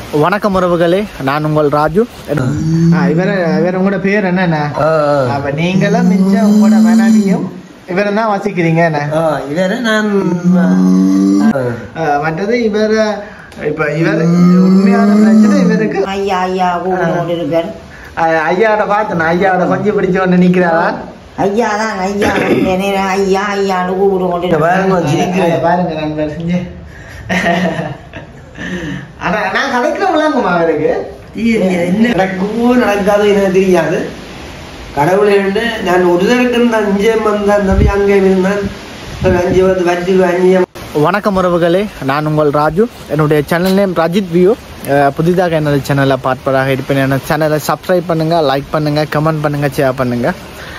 வணக்கம் உறவுகளே நான் உங்கள் ராஜு இவர் இவர் உங்களோட பேர் என்னண்ணா அப்ப நீங்களும் மிச்சம் உங்களோட மனைவியும் இவரை தான் வசிக்கிறீங்க என்ன இவரை நான் மற்றது இவர் இப்ப இவர் உண்மையான பிரச்சனை இவருக்கு ஐயா ஐயா கூப்பிட்டு இருப்பார் அஹ், ஐயாவோட பார்த்தேன் ஐயாவோட கொஞ்சம் பிடிச்ச ஒன்று நிக்கிறாரா ஐயா தான் ஐயா வந்தேனே, ஐயா ஐயான்னு கூப்பிட்டு கொண்டு பாருங்க சிரிக்கிறேன் அதை பாருங்க நண்பர் செஞ்சு ஆனா நான் கலைக்கிறவங்களாங்கம்மா அவருக்கு என்ன நடக்குமோ நடக்காதோ எனக்கு தெரியாது கடவுளை விட்டு நான் ஒரு தரக்கு அஞ்சே வந்தான் தம்பி அங்கே இருந்தான் ஒரு அஞ்சு வந்து வச்சு அஞ்சு வணக்கம் உறவுகளே நான் உங்கள் ராஜு என்னுடைய சேனல் நேம் ரஜித் வியூ அஹ் புதிதாக எனது சேனலை பார்ப்பதாக இருப்பேன் என்னோட சேனலை சப்ஸ்கிரைப் பண்ணுங்கள் லைக் பண்ணுங்கள் கமெண்ட் பண்ணுங்கள் ஷேர் பண்ணுங்கள்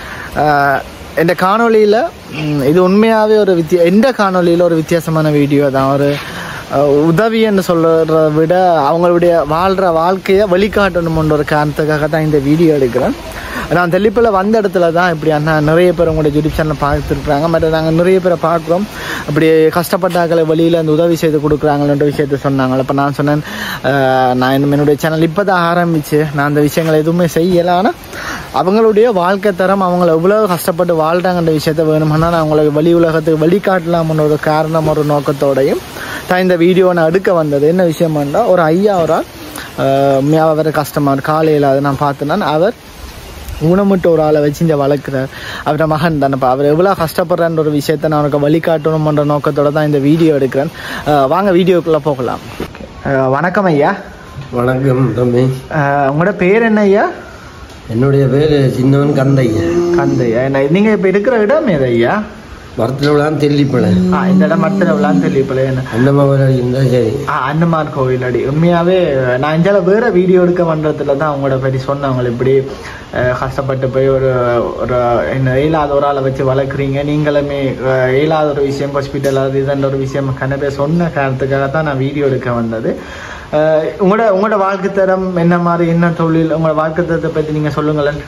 இந்த காணொளியில் இது உண்மையாகவே ஒரு வித்தியா எந்த காணொளியில் ஒரு வித்தியாசமான வீடியோ தான் ஒரு அஹ், உதவி என்று சொல்கிறத விட அவங்களுடைய வாழ்கிற வாழ்க்கையை வழிகாட்டணும்ன்ற ஒரு காரணத்துக்காக தான் இந்த வீடியோ எடுக்கிறேன் நான் தெளிப்பில் வந்த இடத்துல தான் இப்படி அண்ணா நிறைய பேர் உங்களுடைய யூடியூப் சேனல் பார்த்துருக்குறாங்க மற்ற நாங்கள் நிறைய பேரை பார்க்குறோம் அப்படி கஷ்டப்பட்டாக்களை வழியில் அந்த உதவி செய்து கொடுக்குறாங்கன்ற விஷயத்த சொன்னாங்க அப்போ நான் சொன்னேன் அஹ், நான் இன்னும் என்னுடைய சேனல் இப்போ தான் ஆரம்பிச்சு நான் அந்த விஷயங்களை எதுவுமே செய்யலை ஆனால் அவங்களுடைய வாழ்க்கை தரம் அவங்க எவ்வளோ கஷ்டப்பட்டு வாழ்கிறாங்கன்ற விஷயத்த வேணும்னா நான் அவங்களுக்கு வெளி உலகத்துக்கு வழிகாட்டலாம்னு ஒரு காரணம் ஒரு நோக்கத்தோடையும் தான் இந்த வீடியோ நான் எடுக்க வந்தது என்ன விஷயம்னா ஒரு ஐயா ஒரு ஆள் உண்மையாக வேறு கஷ்டமாக காலையில் அதை நான் பார்த்தேன்னா அவர் ஊனமுட்டு ஒரு ஆளை வச்சு இங்கே வளர்க்குறார் அவரோட மகன் தானப்பா அவர் எவ்வளோ கஷ்டப்படுறான்ற ஒரு விஷயத்த நான் அவனுக்கு வழிகாட்டணும்ன்ற நோக்கத்தோட தான் இந்த வீடியோ எடுக்கிறேன் அஹ் வாங்க வீடியோக்குள்ளே போகலாம் அஹ் வணக்கம் ஐயா வணக்கம் தம்பி அஹ் உங்களோட பேர் என்ன ஐயா என்னுடைய பேர் சின்னவன் கந்தையன் கந்தையா என்ன நீங்கள் இப்போ இருக்கிற இடம் எது ஐயா மரத்தில் விழான்னு தெல்லிப்பழம் ஆ இந்த இடம் மட்டும் விளான்னு தெரியல என்ன அந்த மாதிரி இருந்தால் சரி ஆ அன்னமார் கோவில் அடி உண்மையாகவே நான் இஞ்சால வேற வீடியோ எடுக்க பண்ணுறதுல தான் அவங்களோட பற்றி சொன்னவங்க இப்படி அஹ், கஷ்டப்பட்டு போய் ஒரு ஒரு என்ன இயலாத ஒரு ஆளை வச்சு வளர்க்குறீங்க நீங்களுமே அஹ், இயலாத ஒரு விஷயம் ஹாஸ்பிட்டல் அது இதுன்ற ஒரு விஷயம் கனவே சொன்ன காரணத்துக்காக தான் நான் வீடியோ எடுக்க வந்தது அஹ், உங்களோட உங்களோட வாழ்க்கை தரம் என்ன மாதிரி என்ன தொழில் உங்களோட வாழ்க்கை தரத்தை பற்றி நீங்கள் சொல்லுங்களேன்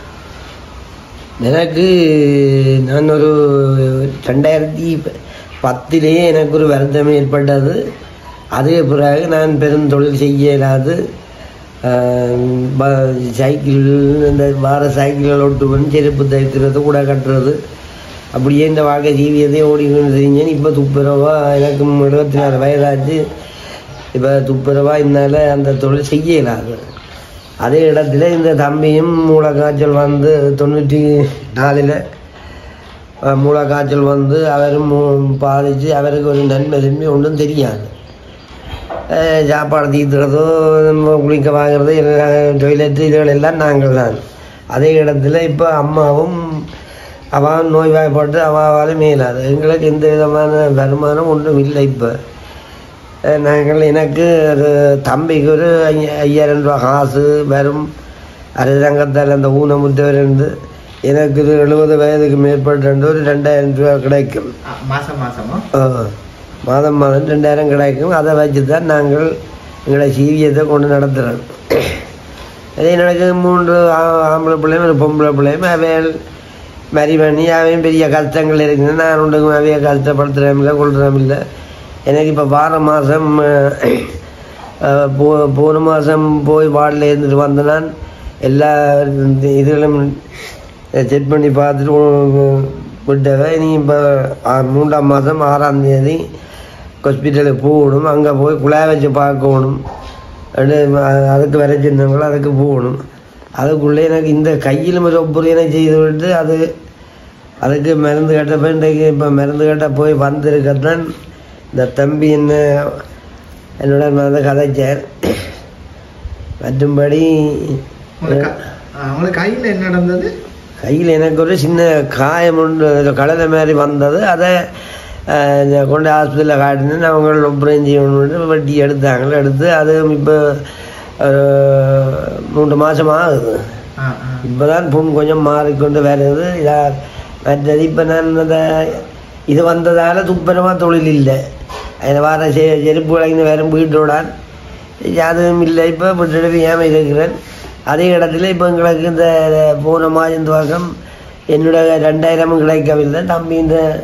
எனக்கு நான் ஒரு ரெண்டாயிரத்தி பத்திலேயே எனக்கு ஒரு வருத்தம் ஏற்பட்டது அதே பிறகு நான் பெரும் தொழில் செய்ய இயலாது ஆஹ், ப- சைக்கிள் இந்த வார சைக்கிள்கள் ஒட்டுவன் செருப்பு தைக்கிறது கூட கட்டுறது அப்படியே இந்த வாழ்க்கை ஜீவியத்தை ஓடிக்கொண்டு செஞ்சேன் இப்போ துப்புரவா எனக்கு எழுபத்தி நாலு வயதாச்சு இப்போ துப்புரவா இதனால அந்த தொழில் செய்ய இயலாது அதே இடத்துல இந்த தம்பியும் மூளைக்காய்ச்சல் வந்து தொண்ணூற்றி நாலில் மூளைக்காய்ச்சல் வந்து அவரும் மூ- பாதிச்சு அவருக்கு ஒரு நன்மை திரும்பி ஒன்றும் தெரியாது அஹ் சாப்பாடு தீர்த்துறதோ நம்ம குளிக்க வாங்குறது எல்லாம் டொய்லெட் இதுகள் எல்லாம் நாங்கள் தான் அதே இடத்துல இப்போ அம்மாவும் அவன் நோய்வாய்ப்பட்டு அவாவால் மேலாது எங்களுக்கு எந்த விதமான வருமானம் ஒன்றும் இல்லை இப்போ அஹ் நாங்கள் எனக்கு ஒரு தம்பிக்கு ஒரு ஐய- ஐயாயிரம் ரூபா காசு வரும் அரசாங்கத்தால் அந்த ஊனமுற்றவருந்து எனக்கு ஒரு எழுபது வயதுக்கு மேற்பட்டு ஒரு ரெண்டாயிரம் ரூபா கிடைக்கும் மாதம் மாதமா ஆ, மாதம் மாதம் ரெண்டாயிரம் கிடைக்கும் அதை வச்சு தான் நாங்கள் எங்களை சீவியத்தை கொண்டு நடத்துகிறோம் அதே எனக்கு மூன்று ஆ- ஆம்பளை பிள்ளையும் ஒரு பொம்பளை பிள்ளையும் அவையல் மரி பண்ணி அவையும் பெரிய கஷ்டங்கள் இருக்குது நான் ஒன்றுக்கும் அவைய கஷ்டப்படுத்துகிறோம் இல்லை கொள்கிறோம் இல்லை எனக்கு இப்போ வார மாதம் போ போன மாதம் போய் வார்டில் இருந்துட்டு வந்த நான் எல்லா இதுகளும் செக் பண்ணி பார்த்துட்டு உ- விட்டவை நீ இப்போ மூன்றாம் மாதம் ஆறாம் தேதி ஹாஸ்பிட்டலுக்கு போகணும் அங்கே போய் குழாய் வச்சு பார்க்கணும் அது அ- அதுக்கு வர சொன்னவங்கள அதுக்கு போகணும் அதுக்குள்ளே எனக்கு இந்த கையில் ஒரு ஒப்புரியனை செய்து விட்டு அது அதுக்கு மருந்து கட்டப்போ இன்றைக்கு இப்போ மருந்து கட்ட போய் வந்திருக்கத்தான் இந்த தம்பி என்ன என்னோட வந்து கதைச்சார் மற்றும்படி உங்களுக்கு கையில் என்ன நடந்தது கையில் எனக்கு ஒரு சின்ன காயம் ஒன்று கலந்த மாதிரி வந்தது அதை அஹ், நான் கொண்டு ஹாஸ்பிட்டலில் காட்டினேன் அவங்க ஆப்ரேஷன் செய்யணும்னு வட்டி எடுத்தாங்க எடுத்து அதுவும் இப்போ ஒரு மூன்று மாதம் ஆகுது ஆ ஆ இப்போ தான் புண் கொஞ்சம் மாறிக்கொண்டு வருது இதா மற்றது இப்போ நான் அந்த இது வந்ததால் துப்புரமாக தொழில் இல்லை அதில் வர செ செருப்பு விளங்கின வேறு வீட்டோடான் அதுவும் இல்லை இப்போ விட்டுட்டு ஏன் இருக்கிறேன் அதே இடத்துல இப்போ எங்களுக்கு இந்த போன மாதம் துவக்கம் என்னோட ரெண்டாயிரமும் கிடைக்கவில்லை தம்பி இந்த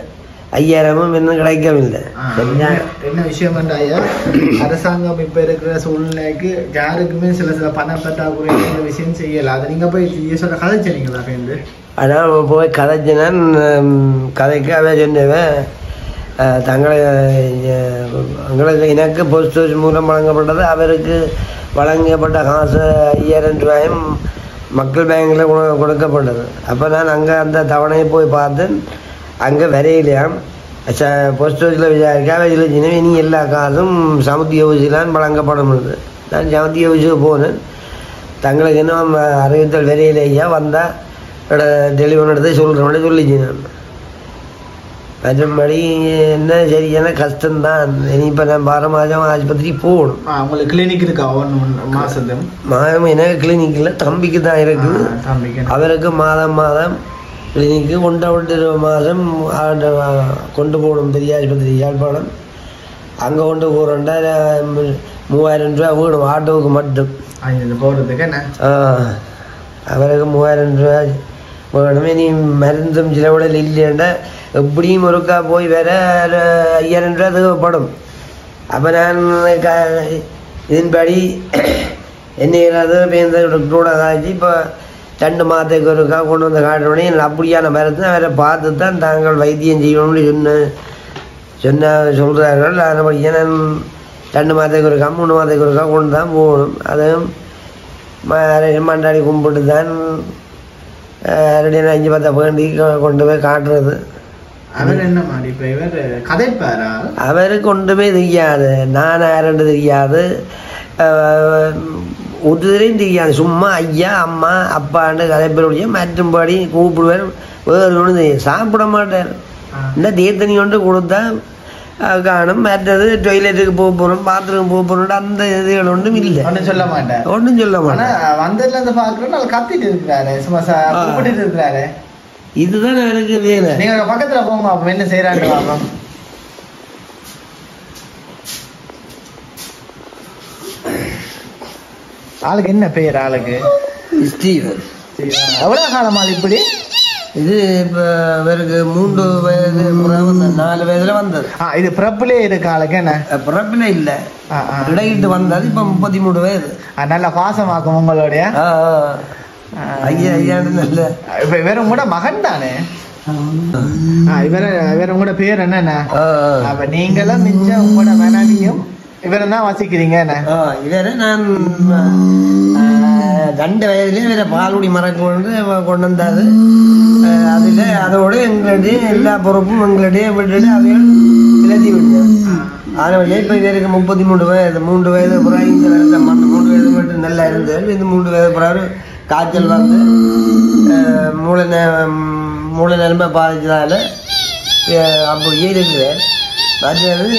ஐயாயிரமும் இன்னும் கிடைக்கவில்லை ஆ, சரியா என்ன விஷயம் ஐயா அரசாங்கம் இப்ப இருக்கிற சூழ்நிலைக்கு யாருக்குமே சில சில பண பற்றாக்குறை இந்த விஷயம் செய்யல அதை நீங்க போய் சொல்ல கதைச்சீங்களா சேர்ந்து ஆனால் போய் கதைச்சினான் கதைக்கு அவ சொன்னவன் அஹ், தங்களை அஹ், எங்களுக்கு எனக்கு போஸ்ட் ஆஃபீஸ் மூலம் வழங்கப்பட்டது அவருக்கு வழங்கப்பட்ட காசு ஐயாயிரம் ரூபாயும் மக்கள் பேங்கில் கொடுக்கப்பட்டது அப்போ நான் அங்கே அந்த தவணையை போய் பார்த்தேன் அங்கே வரையிலையாம் போஸ்ட் ஆஃபீஸில் விசாரிக்க அவ சொல்லிச்சினே இனி எல்லா காசும் சமுத்திய ஊசிலான் வழங்கப்படும் நான் சமுத்திய ஊசிக்கு போனேன் தங்களுக்கு இன்னும் அறிவித்தல் வரையிலேயா வந்தால் டெலிவரி எடுத்து சொல்கிறேன் சொல்லிச்சு நான் மற்றபடி என்ன சரியான கஷ்டம்தான் இனி இப்போ நான் பார மாதம் ஆஸ்பத்திரிக்கு போகணும் ஆ, உங்களுக்கு கிளினிக் இருக்கா ஒன்று மாசத்தும் மாதம் எனக்கு கிளினிக்கில் தம்பிக்கு தான் இருக்குது ஆ, தம்பிக்கு அவருக்கு மாதம் மாதம் கிளினிக்கு ஒன்றை விட்டு இருபது மாதம் ஆண்டு, ஆ, கொண்டு போகணும் பெரிய ஆஸ்பத்திரி யாழ்ப்பாணம் அங்கே கொண்டு போகிறோண்டா மூவாயிரம் ரூபா வேணும் ஆட்டோவுக்கு மட்டும் அஞ்சு போடுறதுக்கு என்ன ஆ, அவருக்கு மூவாயிரம் ரூபாய் வேணும் இனி மருந்தும் சிலவுடல் இல்லைன்னா எப்படியும் ஒருக்கா போய் வேற ஒரு ஐயாயிரம் ரூபா தேவைப்படும் அப்போ நான் க இதன்படி என்ன பேருந்து கூட காய்ச்சி இப்போ ரெண்டு மாதத்துக்கு ஒருக்கா கொண்டு வந்து காட்டுறோடனே அப்படியான மரத்தை அவரை பார்த்து தான் தாங்கள் வைத்தியம் செய்யணும்னு சொன்ன சொன்ன சொல்கிறார்கள் அதுபடியே நான் ரெண்டு மாதத்துக்கு ஒருக்கா மூணு மாதத்துக்கு ஒருக்கா கொண்டு தான் போகணும் அதுவும் ம- மண்டாடி கும்பிட்டு தான் ரெண்டு அஞ்சு பத்தை வேண்டி கொ- கொண்டு போய் காட்டுறது அவர் என்ன மாதிரி இப்ப இவர் கதைப்பாரா அவருக்கு ஒன்றுமே தெரியாது நான் யாருன்னு தெரியாது ஒருத்தரையும் தெரியாது சும்மா ஐயா அம்மா அப்பான்னு கதைப்பெரிய மற்றும்படி கூப்பிடுவார் வேறு ஒன்றும் தெரியும் சாப்பிட மாட்டார் இந்த தீர்த்தனி கொண்டு கொடுத்தா அஹ், காணும் மற்றது டொய்லெட்டுக்கு போக போகிறோம் பாத்ரூம் போக போகிறோம் அந்த இதுகள் ஒன்றும் இல்லை ஒன்றும் சொல்ல மாட்டேன் ஒன்றும் சொல்ல ஆனா மாட்டேன் வந்ததுல இருந்து பாக்குறோம் நல்லா கத்திட்டு இருக்கிறாரு சும்மா ச- ஆ. கூப்பிட்டு இருக்கிறாரு இதுதான் எனக்கு வேலை நீங்க பக்கத்துல போங்க அப்ப என்ன செய்யறாங்க பாப்போம் ஆளுக்கு என்ன பெயர் ஆளுக்கு ஸ்டீவன் எவ்வளவு காலமா இப்படி இது இப்போ இவருக்கு மூன்று வயது பிறகு வந்த- நாலு வயதுல வந்தது ஆ, இது பிறப்புலே இருக்கு ஆளுக்கு என்ன பிறப்பில் இல்லை ஆ, ஆ. இடையிட்டு வந்தது இப்போ முப்பத்தி மூணு வயது ஆ, நல்ல பாசமாக்கும் உங்களுடைய ஆ, ஆ. ஆ. ஐயா ஐயாண்டு நல்ல இப்ப இவரும் கூட மகன் தானே ஆ, இவர இவரும் கூட பேர் என்னண்ணா ஆ, ஆ. அப்ப நீங்களும் மிச்சம் உங்களோட மனைவியும் இவரும் தான் வசிக்கிறீங்க என்ன ஆ, இவரை நான் ஆ, ரெண்டு வயதுலேயே இவரை பால்குடி மரம் கொண்டு கொண்டு வந்தாரு ஆ, அதுல அதோட எங்களுடைய எல்லா பொறுப்பும் எங்களுடைய விட்டுட்டு அவைகள் விலத்தி விட்டேன் அதனால இப்போ இவருக்கு முப்பத்தி மூணு வயது மூன்று வயது பிறகு இந்த வருஷம் அந்த மூன்று வயது மட்டும் நல்லா இருந்தது இந்த மூன்று வயது பிறகு காய்ச்சல் வந்து ஆ, மூளை நே- மூளை நரம்பை பாதிச்சதால ஆ, அப்படியே இருக்கிறேன் மற்றது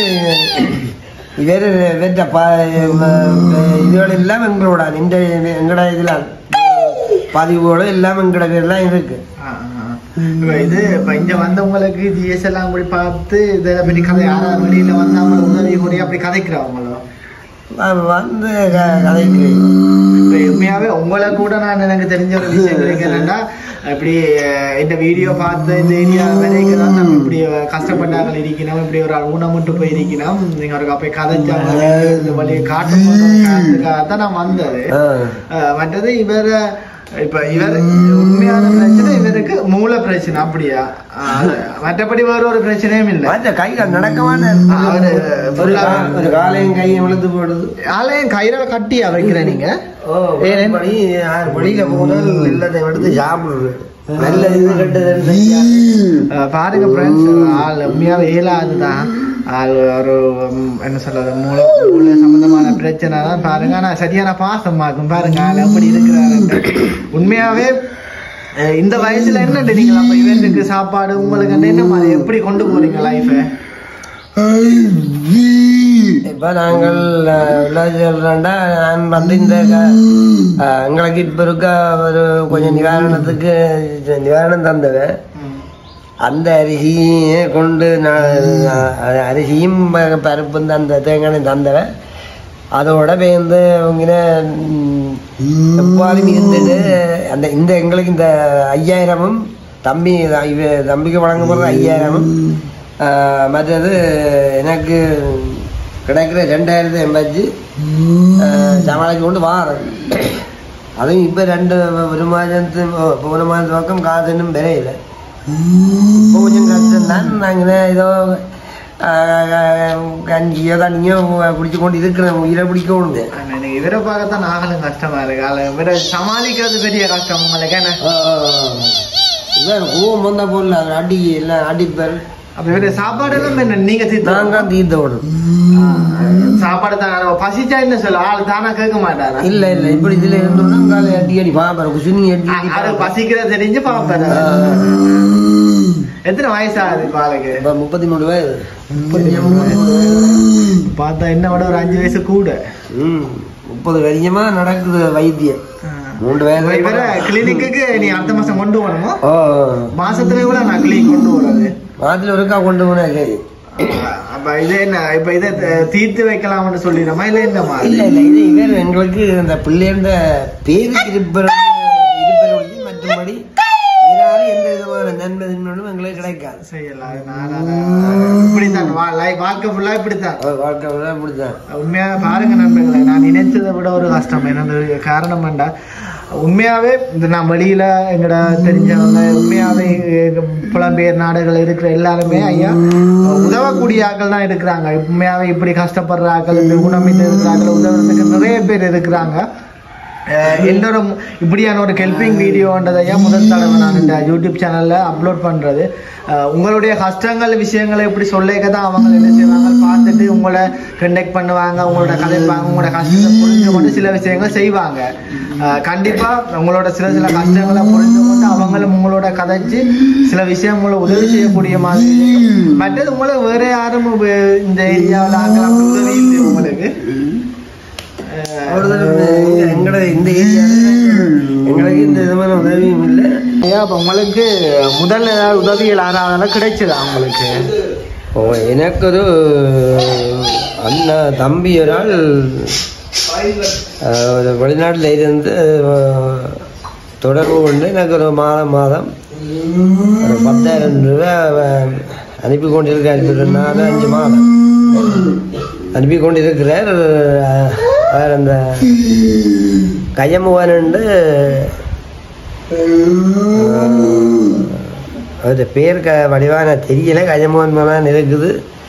இவர் வெற்ற பா இதுகள் எல்லாம் எங்களோட இந்த எங்களோட இதெல்லாம் பதிவுகளோ எல்லாம் எங்களோட பேர்லாம் இருக்கு ஆ, ஆ, ஆ. இப்ப இது இப்ப இங்க வந்தவங்களுக்கு ஜிஎஸ் எல்லாம் அப்படி பார்த்து இதை பற்றி கதை யாராவது வெளியில வந்து அவங்கள உதவி கூடி அப்படி கதைக்கிறவங்களோ வ- வந்து க- கதைக்கு இப்ப உண்மையாவே உங்களை கூட நான் எனக்கு தெரிஞ்ச ஒரு விஷயம் இருக்கு என்னன்னா இப்படி அஹ், இந்த வீடியோ பார்த்து இந்த ஏரியா வரைக்கும் தான் நம்ம இப்படி கஷ்டப்பட்டாங்க இருக்கணும் இப்படி ஒரு ஊனமுட்டு போய் இருக்கணும் நீங்க ஒரு போய் கதைச்சாங்க இந்த வழியை காட்டுறதுக்காக தான் நான் வந்தது ஆ. அஹ், மற்றது இவர் இப்ப இவர் உண்மையான பிரச்சனை இவருக்கு மூல பிரச்சனை அப்படியா அஹ், அது மற்றபடி வேற ஒரு பிரச்சனையும் இல்லை மற்ற கைகள் நடக்கமான அவரு ஒரு கா- ஒரு காலையும் கையும் விழுந்து போடுது ஆலயம் கயிறால கட்டியா வைக்கிற நீங்க ஓ படி வெளியில போனால் எல்லாத்தையும் எடுத்து சாப்பிடுறது நல்ல இது கெட்டதுன்னு தெரியாது. அஹ் பாருங்க ஃப்ரெண்ட்ஸ் ஆள் உண்மையாவே இயலாது தான் ஆள் ஒரு ம், என்ன சொல்றது மூளை மூளை சம்பந்தமான பிரச்சனை தான் பாருங்க ஆனா சரியான பாசமாக்கும் பாருங்க ஆள் எப்படி இருக்கிறாரு உண்மையாவே அஹ் இந்த வயசுல என்ன நீங்க அப்ப இவருக்கு சாப்பாடு உங்களுக்கு என்ன மாதிரி எப்படி கொண்டு போறீங்க லைஃப இப்ப நாங்கள் அஹ், என்ன சொல்றேன்டா நான் வந்து இந்த க- அஹ், எங்களுக்கு இப்ப இருக்க ஒரு கொஞ்சம் நிவாரணத்துக்கு நிவாரணம் தந்தவன் அந்த அரிசியை கொண்டு நான் அஹ், அரிசியும் ப- பருப்பும் தந்த தேங்காயும் தந்தவன் அதோட பேருந்து அவங்க எப்பாலும் இருந்துட்டு அந்த இந்த எங்களுக்கு இந்த ஐயாயிரமும் தம்பி இவ தம்பிக்கு வழங்கப்படுற ஐயாயிரமும் ஆஹ் மற்றது எனக்கு கிடைக்கிற ரெண்டாயிரத்தி எண்பத்தி சமாளிச்சு கொண்டு வாரேன் அதுவும் இப்போ ரெண்டு ஒரு மாதத்து போன மாதத்து பக்கம் காசு இன்னும் விரையில இப்போ கொஞ்சம் கஷ்டம் தான் நாங்கள் ஏதோ ஆஹ், கஞ்சியோ தண்ணியோ குடிச்சு கொண்டு இருக்கிறேன் உயிரை பிடிக்கணும் எனக்கு இவரை பார்க்கத்தான் நாங்களும் கஷ்டமா இருக்கு ஆளு இவரை சமாளிக்கிறது பெரிய கஷ்டம் உங்களுக்கு என்ன இவன் கோவம் வந்தா போடல அவர் அடி எல்லாம் அடிப்பார் அப்ப இவரு சாப்பாடு எல்லாம் என்ன நீங்க தீர்த்து நாங்க தீர்த்த விடணும் சாப்பாடு தான் பசிச்சா என்ன சொல்ல ஆள் தானா கேட்க மாட்டாரா இல்ல இல்ல இப்படி இதுல இருந்தோம்னா காலை அடி அடி பாப்பாரு குசினி அடி அடி அது பசிக்கிற தெரிஞ்சு பாப்பாரு எத்தனை வயசாகுது இப்ப ஆளுக்கு இப்ப முப்பத்தி மூணு வயது பார்த்தா என்ன விட ஒரு அஞ்சு வயசு கூட ம் முப்பது வருஷமா நடக்குது வைத்தியம் மூன்று வயது இவர கிளினிக்கு நீ அடுத்த மாசம் கொண்டு வரணுமோ ஓ மாசத்துல கூட நான் கிளினிக் கொண்டு வர்றது மாதத்துல ஒருக்கா கொண்டு போனா சரி அப்ப இது என்ன இப்ப இதை த- தீர்த்து வைக்கலாம்னு சொல்லிடுறோமா இல்ல என்ன மாதிரி இல்ல இல்ல இது இவர் எங்களுக்கு இந்த பிள்ளையோட பேருக்கு இருப்பது இருப்பது மற்றபடி இதனால எந்த விதமான நன்மை தின்மையும் எங்களுக்கு கிடைக்காது செய்யலாம் நான் அதை இப்படித்தான் வா- லை- வாழ்க்கை ஃபுல்லா இப்படித்தான் அவர் வாழ்க்கை விட அப்படித்தான் உண்மையா பாருங்க நண்பர்களே நான் நினைச்சதை விட ஒரு கஷ்டம் என்னது காரணம் வேண்டா உண்மையாவே இந்த நான் வெளியில எங்கட தெரிஞ்சவங்க உண்மையாவே எங்க புலம்பெயர் நாடுகள் இருக்கிற எல்லாருமே ஐயா உதவக்கூடிய ஆட்கள் தான் இருக்கிறாங்க உண்மையாவே இப்படி கஷ்டப்படுற ஆட்கள் இந்த ஊனமிட்டு இருக்கிறாங்க உதவுறதுக்கு நிறைய பேர் இருக்கிறாங்க அஹ் எல்லோரும் இப்படியான ஒரு ஹெல்பிங் வீடியோன்றதையா முதல் தடவை நான் இந்த யூடியூப் சேனல்ல அப்லோட் பண்றது அஹ் உங்களுடைய கஷ்டங்கள் விஷயங்களை இப்படி சொல்லிக்க தான் அவங்க என்ன செய்வாங்க பார்த்துட்டு உங்களை கண்டெக்ட் பண்ணுவாங்க உங்களோட கதைப்பாங்க உங்களோட கஷ்டத்தை புரிஞ்சு கொண்டு சில விஷயங்கள் செய்வாங்க அஹ் கண்டிப்பா உங்களோட சில சில கஷ்டங்களை புரிஞ்சு கொண்டு அவங்களும் உங்களோட கதைச்சு சில விஷயங்களை உதவி செய்யக்கூடிய மாதிரி இருக்கும். மற்றது உங்களுக்கு வேற யாரும் உப- இந்த ஏரியாவில் ஆக்கலாம் உதவி இல்லை உங்களுக்கு அஹ் அவ்வளவுதான் எங்களோட இந்த ஏரியாவில் எங்களுக்கு இந்த விதமான உதவியும் இல்லை ஐயா அப்ப உங்களுக்கு முதல்ல ஏதாவது உதவிகள் யாராவது கிடைச்சதா உங்களுக்கு ஓ எனக்கு ஒரு அண்ணா தம்பி ஒரு ஆள் அஹ், ஒரு வெளிநாட்டில் இருந்து அஹ், தொடர்பு கொண்டு எனக்கு ஒரு மாதம் மாதம் ஒரு பத்தாயிரம் ரூபாய் அவன் அனுப்பி கொண்டிருக்கார் ஒரு நாலு அஞ்சு மாதம் அனுப்பி கொண்டிருக்கிறார் அஹ், அவர் அந்த கையமுவன் அவருடைய பேர் க வடிவான தெரியல கஜமோகன் மகன் இருக்குது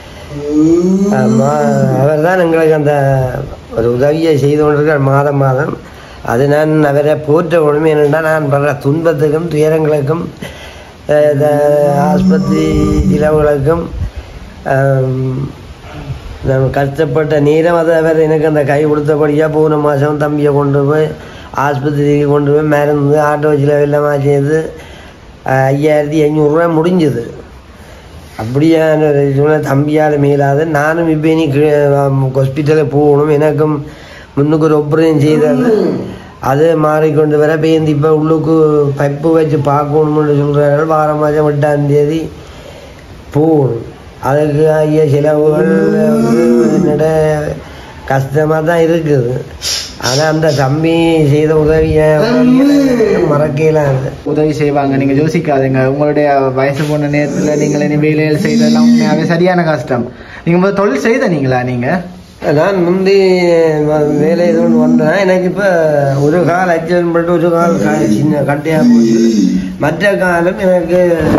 அவர் தான் எங்களுக்கு அந்த ஒரு உதவியை செய்து கொண்டிருக்கார் மாதம் மாதம் அது நான் அவரை போற்ற உண்மை என்னென்னா நான் படுற துன்பத்துக்கும் துயரங்களுக்கும் அஹ், இந்த ஆஸ்பத்திரி செலவுகளுக்கும் ஆம், நான் கஷ்டப்பட்ட நேரம் அதை அவர் எனக்கு அந்த கை கொடுத்தபடியாக போன மாதம் தம்பியை கொண்டு போய் ஆஸ்பத்திரிக்கு கொண்டு போய் மருந்து ஆட்டோ செலவு எல்லாமே செய்து அஹ், ஐயாயிரத்தி ஐநூறுரூவா முடிஞ்சுது அப்படியான ஒரு சூழ்நிலை தம்பியால் மேலாது நானும் இப்போ இனி ஹாஸ்பிட்டலுக்கு போகணும் எனக்கும் முன்னுக்கு ஒரு ஒப்பரேஷன் செய்தாரு அது மாறிக்கொண்டு வர பேருந்து இப்போ உள்ளுக்கு பைப்பு வச்சு பார்க்கணும்னு சொல்கிறார்கள் வாரம் மாதம் எட்டாம் தேதி போகணும் அதுக்கு ஐயா செலவுகள் வந்து என்னோட கஷ்டமாக தான் இருக்குது ஆனால் அந்த தம்பி செய்த உதவியை மறக்கலாம் உதவி செய்வாங்க நீங்க யோசிக்காதீங்க உங்களுடைய வயசு போன நேரத்துல நீங்கள் இனி வேலைகள் செய்ததெல்லாம் உண்மையாவே சரியான கஷ்டம் நீங்க முதல்ல தொழில் செய்த நீங்களா நீங்க நான் முந்தி வ- வேலை இது ஒன்று வந்தேன் எனக்கு இப்போ ஒரு கால் அட்ஜஸ்ட் பண்ணிட்டு ஒரு கால் கா- சின்ன கட்டையாக போச்சு மற்ற காலம் எனக்கு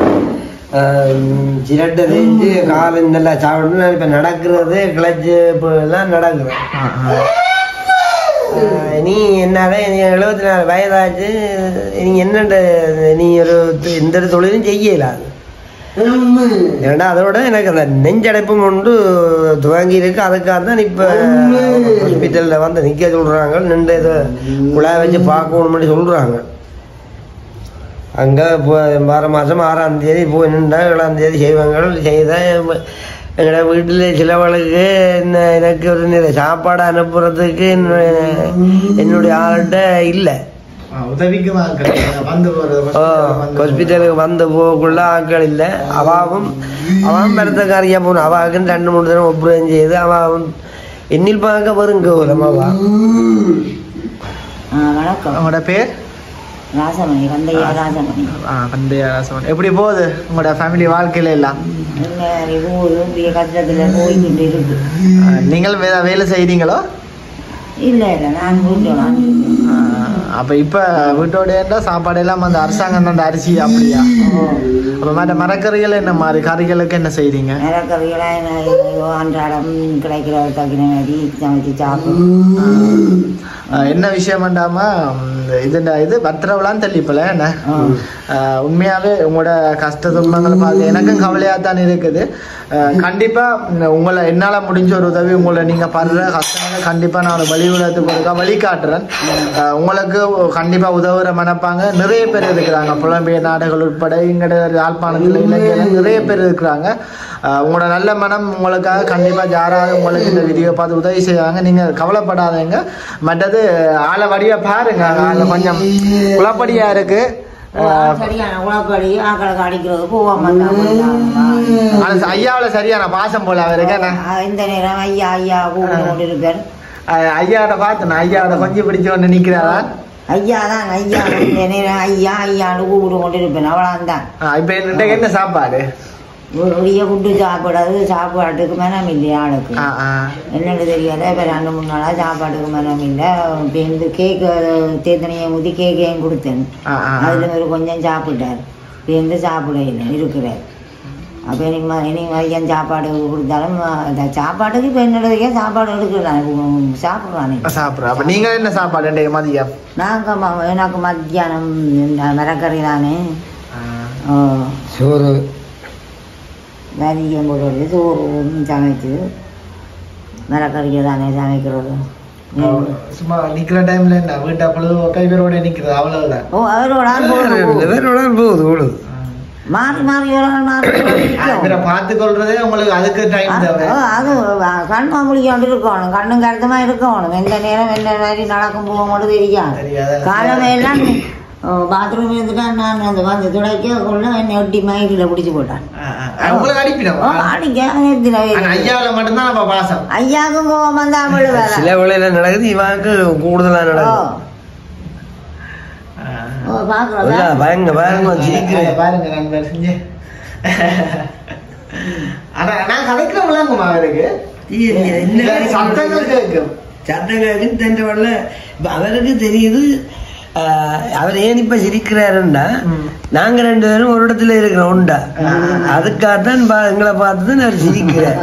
சிரட்டை தேய்ச்சி கால் நல்லா சாப்பிட்டு நான் இப்போ நடக்கிறது கிளச்சு இப்போ எல்லாம் நடக்கிறேன் ஆஹ் நீ என்னால நீ எழுபத்தி நாலு வயதாச்சு நீ என்னண்ட நீ ஒரு த- எந்த ஒரு தொழிலும் செய்யலாது ஏன்னா அதோட எனக்கு அந்த நெஞ்சடைப்பும் கொண்டு துவங்கி இருக்கு அதுக்காக தான் இப்போ ஹாஸ்பிட்டலில் வந்து நிற்க சொல்கிறாங்க நின்று இதை குழாய் வச்சு பார்க்கணும்னு சொல்கிறாங்க அங்கே இப்போ வார மாதம் ஆறாம் தேதி போய் நின்றா ஏழாம் தேதி செய்வாங்க செய்த எங்களோட வீட்டில் சிலவளுக்கு என்ன எனக்கு ஒரு நிறைய சாப்பாடு அனுப்புறதுக்கு என்னுடைய என்னுடைய ஆள்கிட்ட இல்லை ஆ, உதவிக்கு வாங்க வந்து போறது ஹாஸ்பிட்டலுக்கு வந்த போக்குள்ள ஆட்கள் இல்லை அவாவும் அவன் மரத்தக்காரியா போகணும் அவாவுக்குன்னு ரெண்டு மூணு தினம் ஒப்புரம் செய்து அவன் என்னில் பார்க்க வரும் கௌரம் அவா ஆ, வணக்கம் உங்களோட பேர் ராசமணி கந்தையா ராசமணி ஆ கந்தையா ராசமணி எப்படி போகுது உங்களோட ஃபேமிலி வாழ்க்கையில எல்லாம் என்ன இது ஒரு பெரிய கஷ்டத்துல போய்கிட்டு இருக்கு ஆ, நீங்கள் வே வேலை செய்கிறீங்களோ இல்ல இல்ல நான் வீட்டோட அப்ப இப்ப வீட்டோட இருந்தா சாப்பாடு எல்லாம் அந்த அரசாங்கம் அந்த அரிசி அப்படியா அப்ப மற்ற மரக்கறிகள் என்ன மாதிரி கறிகளுக்கு என்ன செய்றீங்க நிலக்கறிகளாக என்ன ஐயோ, அன்றாடம் கிடைக்கிற தக்கின மாதிரி சமைச்சு சாப்பிடும் ஆஹ் என்ன விஷயம் வேண்டாம இது இது பத்திரவெல்லாம் தெளிப்பல என்ன ஆஹ் உண்மையாவே உங்களோட கஷ்ட துன்பங்களை பார்க்க எனக்கும் கவலையா தான் இருக்குது ஆஹ் கண்டிப்பா உம், உங்களை என்னால முடிஞ்ச ஒரு உதவி உங்களை நீங்க படுற கஷ்டங்களை கண்டிப்பா நான் வழிவிடத்துக்கு ஒருக்கா வழி காட்டுறேன் ஆஹ் உங்களுக்கு கண்டிப்பா உதவுற மனப்பாங்க நிறைய பேர் இருக்கிறாங்க புலம்பெயர் நாடுகள் உட்பட இங்கட யாழ்ப்பாணத்துல இலங்கையில நிறைய பேர் இருக்கிறாங்க ஆஹ் உங்களோட நல்ல மனம் உங்களுக்காக கண்டிப்பா யாராவது உங்களுக்கு இந்த வீடியோ பார்த்து உதவி செய்வாங்க நீங்க கவலைப்படாதீங்க மற்றது ஆளை வடிவா பாருங்க ஆளை கொஞ்சம் குழப்படியா இருக்கு ஆஹ் சரியான உழப்படி ஆக்களை அடிக்கிறது போவாம ஆனா ஐயாவுல சரியான பாசம் போல அவருக்கு என்ன இந்த நேரம் ஐயா ஐயா கூப்பிட்டு கொண்டு இருப்பார் ஆஹ் ஐயாவோட பார்த்தேன் ஐயாவோட கொஞ்சம் பிடிச்ச ஒன்று நிக்கிறாரா ஐயா தான் ஐயா இந்த நேரம் ஐயா ஐயான்னு கூப்பிட்டு கொண்டு இருப்பேன் அவ்வளோதான் ஆஹ் இப்ப இன்றைக்கு என்ன சாப்பாடு ஒளிய ஃபுட்டு சாப்பிடாது சாப்பாட்டுக்கு மனம் இல்லையா ஆளுக்கு ஆஹ் ஆஹ் என்னன்னு தெரியாத இப்போ ரெண்டு மூணு நாளாக சாப்பாட்டுக்கு மனம் இல்லை இப்போ இந்த கேக்கு தேத்தனையை ஊற்றி கேக்கையும் கொடுத்தேன் ஆஹ் ஆஹ் அதில் ஒரு கொஞ்சம் சாப்பிட்டார் இப்போ எந்த சாப்பிட இல்லை இருக்கிறார் அப்போ எனக்கு ம- இனி மதியம் சாப்பாடு கொடுத்தாலும் அந்த சாப்பாட்டுக்கு இப்போ என்னோடய சாப்பாடு எடுக்கிறான் சாப்பிட்றானே சாப்பிட்றோம் அப்ப நீங்க என்ன சாப்பாடு இன்றைக்கு மதியம் நாங்கள் எனக்கு மத்தியானம் இந்த மரக்கறி தானே ஆஹ் சோறு மதியம் போடுறது சோறு சமைச்சு மரக்கறியை தானே சமைக்கிறது சும்மா நிக்கிற டைம்ல என்ன வீட்டை பொழுது கை பேரோட நிக்கிறது அவ்வளவுதான் ஓ அவரோட ஆள் போடுறது. வேறோட போகுது ஓடுது மாறி மாறி ஒரு ஆள் மாறி ஒரு ஆள் நிக்கும். இவரை பார்த்து கொள்றதே உங்களுக்கு அதுக்கு டைம் தேவை அது அது கண்ணு முடிக்காண்டு இருக்கணும் கண்ணும் கருத்துமா இருக்கணும் எந்த நேரம் எந்த மாதிரி நடக்கும் போக மட்டும் தெரியாது தெரியாது. காலமே எல்லாம் பாத்ரூம் இருந்துட்டா நான் அந்த வந்து துடைக்க கொள்ள என்னை ஒட்டி மயிலில் பிடிச்சி போட்டான் ஆஹ் ஆஹ் உங்களுக்கு அடிப்பிடும் ஓ, அடிக்க நேரத்தில் ஆனா ஐயாவில மட்டும்தான் நம்ம பாசம் ஐயாவுக்கும் கோவம் வந்தா அவ்வளவு வேலை சில வேளையில நடக்குது இவாக்கு கூடுதலா ஓ நடக்குது ஓ பார்க்குறதா இல்ல, பயங்க பயங்கர இங்க சிரிக்கிறேன் பாருங்க நண்பர் செஞ்சு ஆனா நான் கதைக்கிற விளங்குமா அவருக்கு இல்ல, சத்தங்கள் கேட்கும் சட்டங்களுக்கு தென்ற வரல இப்ப அவருக்கு தெரியுது ஆஹ், அவர் ஏன் இப்ப சிரிக்கிறாருன்னா ம். நாங்க ரெண்டு பேரும் ஒரு இடத்துல இருக்கிறோம் உண்டா அதுக்காகத்தான் பா- எங்களை பார்த்து தான் அவர் சிரிக்கிறார்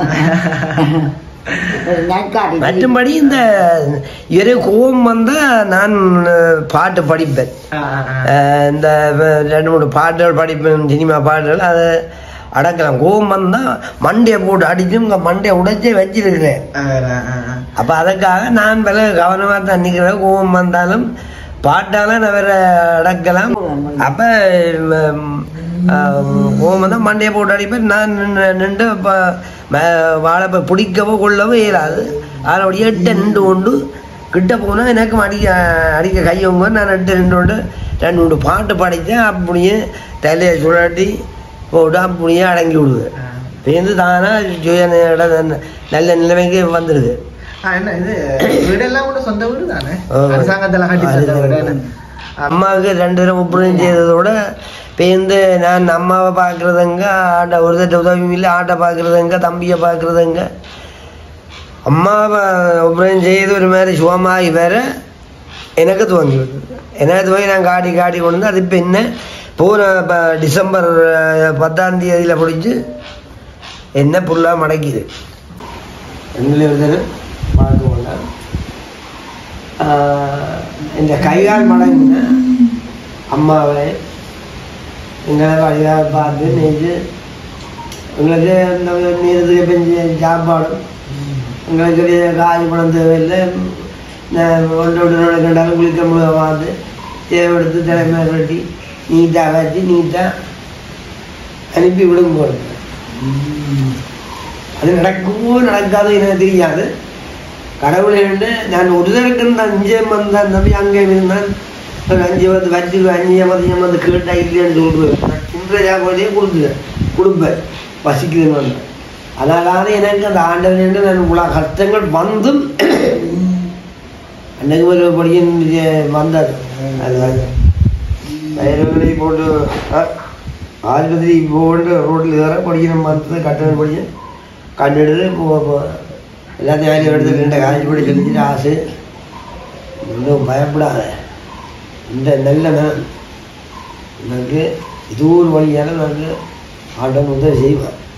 ஒரு நட்காட்டி மற்றபடி இந்த இவரே கோபம் வந்தா நான் அஹ், பாட்டு படிப்பேன் ஆஹ் ஆஹ் ஆஹ். அஹ், இந்த வ- ரெண்டு மூணு பாட்டுகள் படிப்பேன் சினிமா பாட்டுகள் அதை அடக்கலாம் கோபம் வந்தா மண்டையை போட்டு அடிச்சு உங்க மண்டையை உடைச்சே வச்சிருக்கிறேன் ஆஹ் ஆஹ் ஆஹ். அப்ப அதுக்காக நான் வில கவனமா தான் நிக்கிறேன் கோபம் வந்தாலும் பாட்டால நான் வேற அடக்கலாம் அப்ப ம், ஆஹ், கோபம் வந்தா மண்டையை போட்டு அடிப்பேன் நான் நின்னு- நின்று இப்ப ம- வாழை இப்ப பிடிக்கவோ கொள்ளவோ இயலாது அதனுடைய எட்ட நின்று கொண்டு கிட்ட போனா எனக்கு அடிக்க அடிக்க கையவங்க நான் எட்டு நின்று கொண்டு ரெண்டு மூணு பாட்டு படித்தேன் அப்படியே தலையை சுழட்டி போட்டு அப்படியே அடங்கி விடுவேன் பேருந்து தானா சுய ந- நல்ல நிலைமைக்கு வந்துடுது ஆஹ் என்ன இது வீடெல்லாம் கூட சொந்த வீடு தானே ஆ. அரசாங்கத்துல கட்டி தந்த வீடு என்ன? அம்மாவுக்கு ரெண்டு பேரும் ஒப்புரம் செய்ததோட பேருந்து நான் அம்மாவை பார்க்குறதுங்க ஆட்டை ஒரு தட்டு உதவியும் இல்லை ஆட்டை பார்க்குறதுங்க தம்பியை பார்க்குறதுங்க அம்மாவை ஒப்புரம் செய்து ஒரு மாதிரி சுகமாகி வேற எனக்கு துவங்கி விடுது எனக்கு துவங்கி நான் காட்டி காட்டி கொண்டு வந்து அது இப்போ என்ன போன இப்போ டிசம்பர் அஹ், பத்தாம் தேதியில் பிடிச்சி என்ன புல்லாக மடக்கிது எங்களை ஒரு தடவை பார்க்க வேண்டாம் ஆஹ் இந்த கைகால் மடங்குன அம்மாவை எங்களை வழியாக பார்த்து நெஞ்சு எங்களுக்கு இந்த நீரத்துக்கு பெஞ்ச சாப்பாடும் எங்களுக்கு ஒரு காய் பணம் தேவையில்லை நான் ஒன்று ஒன்று நடக்கின்றாலும் குளிக்க முடிய பார்த்து தேவைப்படுத்து தலைமை வெட்டி நீட்டாக வச்சு நீட்டாக அனுப்பி விடும் போகிறது அது நடக்குமோ நடக்காதோ எனக்கு தெரியாது கடவுளை வந்து நான் ஒரு தடவை நான் இங்கே வந்தேன் தம்பி அங்கே இருந்தான் ஒரு அஞ்சு வந்து வச்சு அஞ்சு மதியம் வந்து கேட்டா இல்லைன்னு சொல்லுவேன் நான் தின்ற சாப்பாடையே கொடுத்துவேன் கொடுப்பேன் பசிக்குதுன்னு வந்தேன் அதனால எனக்கு அந்த ஆண்டவன் நான் இவ்வளோ கஷ்டங்கள் வந்தும் அன்னைக்கு ஒரு படியும் வந்தது அது அயல்வெளி போட்டு அ- ஆஸ்பத்திரி போட்டு ரோட்டில் ஏற படிக்கணும் மற்றது கட்டணம் படிச்சு கண்டெடுத்து இப்போ இப்போ எல்லாத்தையும் வேலையை எடுத்து ரெண்டு காலேஜ் படி சொல்லிச்சுட்டு ஆசை இன்னும் பயப்படாத இந்த நல்ல நான் எனக்கு இது ஒரு வழியால் நாங்கள் ஆட்டம் உதவி செய்வேன்